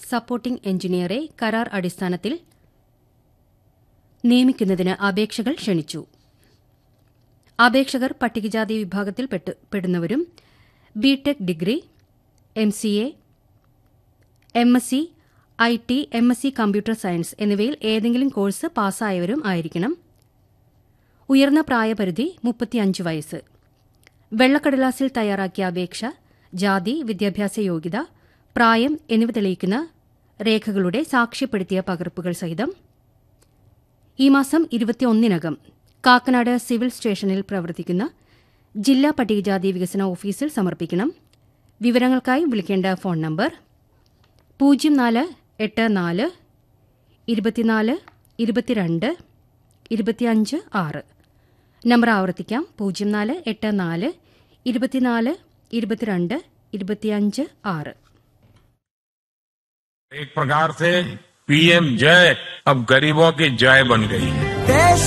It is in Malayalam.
സപ്പോർട്ടിംഗ് എഞ്ചിനീയറെ കരാർ അടിസ്ഥാനത്തിൽ നിയമിക്കുന്നതിന് അപേക്ഷകൾ ക്ഷണിച്ചു അപേക്ഷകർ പട്ടികജാതി വിഭാഗത്തിൽ പെട്ട്- പെടുന്നവരും BTech degree M C A M S C I T M S C computer science എന്നിവയിൽ ഏതെങ്കിലും കോഴ്സ് പാസ്സായവരും ആയിരിക്കണം ഉയർന്ന പ്രായപരിധി മുപ്പത്തിയഞ്ച് വയസ്സ് വെള്ളക്കടലാസിൽ തയ്യാറാക്കിയ അപേക്ഷ ജാതി വിദ്യാഭ്യാസ യോഗ്യത പ്രായം എന്നിവ തെളിയിക്കുന്ന രേഖകളുടെ സാക്ഷ്യപ്പെടുത്തിയ പകർപ്പുകൾ സഹിതം ഈ മാസം ഇരുപത്തിയൊന്നിനകം കാക്കനാട് സിവിൽ സ്റ്റേഷനിൽ പ്രവർത്തിക്കുന്ന ജില്ലാ പട്ടികജാതി വികസന ഓഫീസിൽ സമർപ്പിക്കണം വിവരങ്ങൾക്കായി വിളിക്കേണ്ട ഫോൺ നമ്പർ പൂജ്യം നാല് എട്ട് നാല് ഇരുപത്തിനാല് ഇരുപത്തിരണ്ട് ഇരുപത്തിയഞ്ച് ആറ് നമ്പർ ആവർത്തിക്കാം പൂജ്യം നാല് എട്ട് നാല് ഇരുപത്തിനാല് ഇരുപത്തിരണ്ട് ഇരുപത്തിയഞ്ച് ആറ് एक प्रकार से पीएम जय अब गरीबों की जय बन गई है देश